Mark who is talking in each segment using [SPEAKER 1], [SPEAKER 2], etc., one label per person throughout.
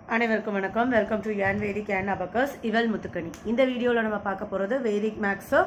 [SPEAKER 1] அனைவருக்கும் வணக்கம் welcome to ஏன் வேதிக் ஏன் அபக்கஸ் இவல் முத்துக்கணி இந்த வீடியோவில் நம்ம பார்க்க போகிறது Vedic maths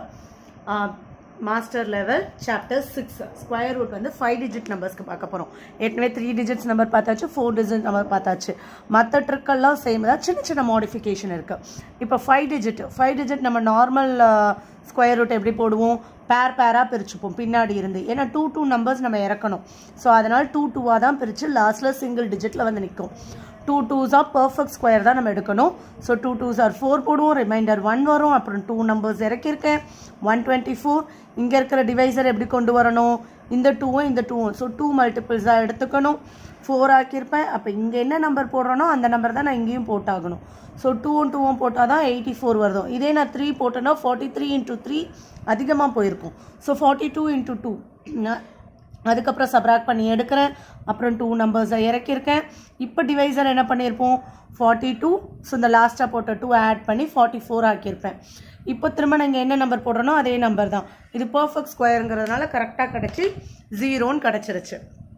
[SPEAKER 1] master level chapter six square root வந்து ஃபைவ் டிஜிட் நம்பர்ஸ்க்கு பார்க்க போகிறோம் ஏற்கனவே த்ரீ டிஜிட்ஸ் நம்பர் பார்த்தாச்சு ஃபோர் டிஜிட் நம்பர் பார்த்தாச்சு மற்ற ட்ரிக்கெல்லாம் சேம் தான் சின்ன சின்ன மாடிஃபிகேஷன் இருக்குது இப்போ ஃபைவ் டிஜிட் ஃபைவ் டிஜிட் நம்ம நார்மல் ஸ்கொயர் ரூட் எப்படி போடுவோம் பேர் பேராக பிரிச்சுப்போம் பின்னாடி இருந்து ஏன்னா டூ டூ நம்பர்ஸ் நம்ம இறக்கணும் ஸோ அதனால் டூ டூவாக தான் பிரித்து லாஸ்ட்டில் சிங்கிள் டிஜிட்டில் வந்து நிற்கும் டூ டூஸாக பர்ஃபெக்ட் ஸ்கொயர் தான் நம்ம எடுக்கணும் so two twos are four போடுவோம் ரிமைண்டர் ஒன் வரும் அப்புறம் டூ நம்பர்ஸ் இறக்கியிருக்கேன் ஒன் டுவெண்ட்டி ஃபோர் இங்கே இருக்கிற டிவைசர் எப்படி கொண்டு வரணும் இந்த டூவும் இந்த டூவும் ஸோ டூ மல்டிபிள்ஸாக எடுத்துக்கணும் ஃபோர் ஆக்கியிருப்பேன் அப்போ இங்கே என்ன நம்பர் போடுறனோ அந்த நம்பர் தான் நான் இங்கேயும் போட்டாகணும் ஸோ டூவும் டூவும் போட்டால் தான் எயிட்டி ஃபோர் வருதும் இதே நான் த்ரீ போட்டேன்னா ஃபார்ட்டி த்ரீ இன்ட்டு த்ரீ அதிகமாக போயிருக்கும் so forty two into two அதுக்கப்புறம் சப்ராக்ட் பண்ணி எடுக்கிறேன் அப்புறம் டூ நம்பர்ஸை இறக்கியிருக்கேன் இப்போ டிவைசர் என்ன பண்ணியிருப்போம் ஃபார்ட்டி டூ ஸோ இந்த லாஸ்ட்டாக போட்ட டூ ஆட் பண்ணி ஃபார்ட்டி ஃபோர் ஆக்கியிருப்பேன் இப்போ திரும்ப நீங்கள் என்ன நம்பர் போடுறனோ அதே நம்பர் தான் இது பர்ஃபெக்ட் ஸ்கொயருங்கிறதுனால கரெக்டாக கிடச்சி ஜீரோன்னு கிடச்சிருச்சு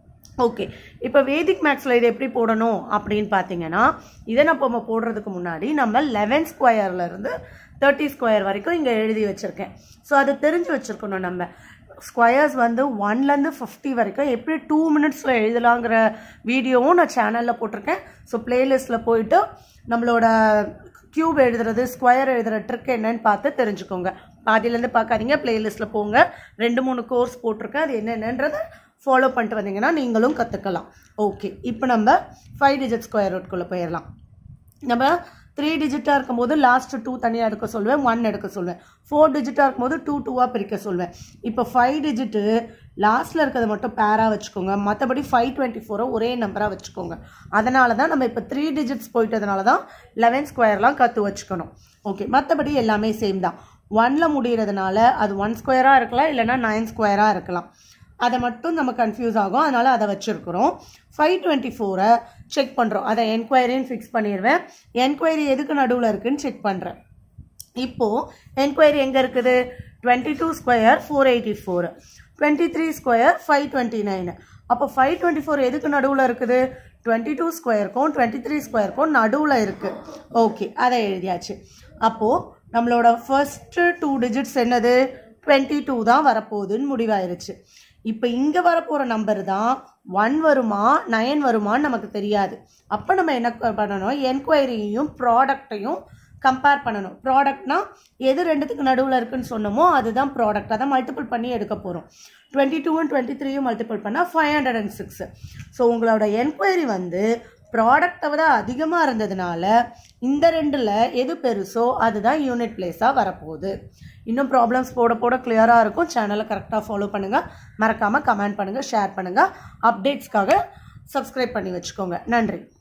[SPEAKER 1] ஓகே இப்போ வேதிக் மேக்ஸில் இது எப்படி போடணும் அப்படின்னு பார்த்தீங்கன்னா இதை நம்ம நம்ம போடுறதுக்கு முன்னாடி நம்ம லெவன் ஸ்கொயர்லேருந்து தேர்ட்டி ஸ்கொயர் வரைக்கும் இங்கே எழுதி வச்சுருக்கேன் ஸோ அது தெரிஞ்சு வச்சுருக்கணும் நம்ம ஸ்கொயர்ஸ் வந்து ஒன்லேருந்து ஃபிஃப்டி வரைக்கும் எப்படி டூ மினிட்ஸில் எழுதலாங்கிற வீடியோவும் நான் சேனலில் போட்டிருக்கேன் ஸோ பிளேலிஸ்ட்டில் போயிட்டு நம்மளோட க்யூப் எழுதுறது ஸ்கொயர் எழுதுகிற ட்ரிக் என்னன்னு பார்த்து தெரிஞ்சுக்கோங்க பாதியிலேருந்து பார்க்காதீங்க பிளேலிஸ்ட்டில் போங்க ரெண்டு மூணு கோர்ஸ் போட்டிருக்கேன் அது என்னென்னன்றதை ஃபாலோ பண்ணிட்டு வந்தீங்கன்னா நீங்களும் கற்றுக்கலாம் ஓகே இப்போ நம்ம ஃபைவ் டிஜிட் ஸ்கொயர் ரூட்குள்ளே போயிடலாம் நம்ம த்ரீ டிஜிட்டாக இருக்கும்போது லாஸ்ட் டூ தனியாக எடுக்க சொல்லுவேன் ஒன் எடுக்க சொல்லுவேன் ஃபோர் டிஜிட்டாக இருக்கும்போது டூ டூவாக பிரிக்க சொல்லுவேன் இப்போ ஃபைவ் டிஜிட்டு லாஸ்ட்டில் இருக்கிறத மட்டும் பேராக வச்சுக்கோங்க மற்றபடி ஃபைவ் டுவெண்ட்டி ஃபோரை ஒரே நம்பராக வச்சுக்கோங்க அதனால தான் நம்ம இப்போ த்ரீ டிஜிட்ஸ் போயிட்டதுனால தான் லெவன் ஸ்கொயர்லாம் கற்று வச்சுக்கணும் ஓகே மற்றபடி எல்லாமே சேம் தான் ஒனில் முடிகிறதுனால அது ஒன் ஸ்கொயராக இருக்கலாம் இல்லைனா நைன் ஸ்கொயராக இருக்கலாம் அதை மட்டும் நம்ம கன்ஃபியூஸ் ஆகும் அதனால் அதை வச்சுருக்குறோம் ஃபைவ் டுவெண்ட்டி ஃபோரை செக் பண்ணுறோம் அதை என்கொயரின்னு ஃபிக்ஸ் பண்ணிடுவேன் என்கொயரி எதுக்கு நடுவில் இருக்குன்னு செக் பண்ணுறேன் இப்போது என்கொயரி எங்கே இருக்குது twenty two square four eighty four twenty three square five twenty nine அப்போ ஃபைவ் டுவெண்ட்டி ஃபோர் எதுக்கு நடுவில் இருக்குது டுவெண்ட்டி டூ ஸ்கொயருக்கும் டுவெண்ட்டி த்ரீ ஸ்கொயருக்கும் நடுவில் இருக்குது ஓகே அதை எழுதியாச்சு அப்போது நம்மளோட ஃபர்ஸ்ட்டு டூ டிஜிட்ஸ் என்னது டுவெண்ட்டி டூ தான் வரப்போகுதுன்னு முடிவாயிருச்சு இப்போ இங்கே வரப்போகிற நம்பர் தான் ஒன் வருமா நயன் வருமான்னு நமக்கு தெரியாது அப்போ நம்ம என்ன பண்ணணும் என்கொயரியையும் ப்ராடக்டையும் கம்பேர் பண்ணணும் ப்ராடக்ட்னா எது ரெண்டுத்துக்கு நடுவில் இருக்குன்னு சொன்னோமோ அதுதான் ப்ராடக்ட் அதை மல்டிபிள் பண்ணி எடுக்க போகிறோம் டுவெண்ட்டி டூவும் டுவெண்ட்டி த்ரீயும் மல்டிபிள் பண்ணால் five hundred and six so உங்களோட என்கொயரி வந்து ப்ராடக்டை விட அதிகமாக இருந்ததுனால இந்த ரெண்டில் எது பெருசோ அதுதான் யூனிட் பிளேஸாக வரப்போகுது இன்னும் ப்ராப்ளம்ஸ் போட போட கிளியராக இருக்கும் சேனலை கரெக்டாக ஃபாலோ பண்ணுங்கள் மறக்காமல் கமெண்ட் பண்ணுங்கள் ஷேர் பண்ணுங்கள் அப்டேட்ஸ்க்காக சப்ஸ்கிரைப் பண்ணி வச்சுக்கோங்க நன்றி